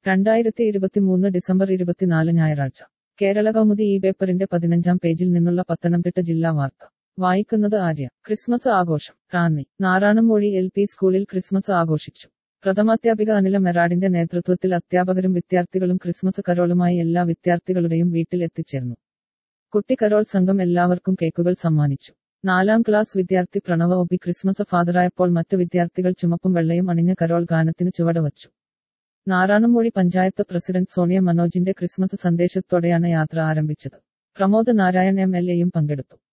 രണ്ടായിരത്തി ഇരുപത്തിമൂന്ന് ഡിസംബർ ഇരുപത്തിനാല് ഞായറാഴ്ച കേരള കൗമുദി ഈ പേപ്പറിന്റെ പതിനഞ്ചാം പേജിൽ നിന്നുള്ള പത്തനംതിട്ട ജില്ലാ വാർത്ത വായിക്കുന്നത് ആര്യ ക്രിസ്മസ് ആഘോഷം റാന്നി നാറാണംമൂഴി എൽ പി സ്കൂളിൽ ക്രിസ്മസ് ആഘോഷിച്ചു പ്രഥമാധ്യാപിക അനില മെറാഡിന്റെ നേതൃത്വത്തിൽ അധ്യാപകരും വിദ്യാർത്ഥികളും ക്രിസ്മസ് കരോളുമായി എല്ലാ വിദ്യാർത്ഥികളുടെയും വീട്ടിൽ എത്തിച്ചേർന്നു കുട്ടി കരോൾ സംഘം എല്ലാവർക്കും കേക്കുകൾ സമ്മാനിച്ചു നാലാം ക്ലാസ് വിദ്യാർത്ഥി പ്രണവ ഒബി ക്രിസ്മസ് ഫാദറായപ്പോൾ മറ്റു വിദ്യാർത്ഥികൾ ചുമപ്പും വെള്ളയും അണിഞ്ഞ കരോൾ ഗാനത്തിന് ചുവടുവച്ചു നാറാണംമൂഴി പഞ്ചായത്ത് പ്രസിഡന്റ് സോണിയ മനോജിന്റെ ക്രിസ്മസ് സന്ദേശത്തോടെയാണ് യാത്ര ആരംഭിച്ചത് പ്രമോദ് നാരായൺ എം എൽ എയും പങ്കെടുത്തു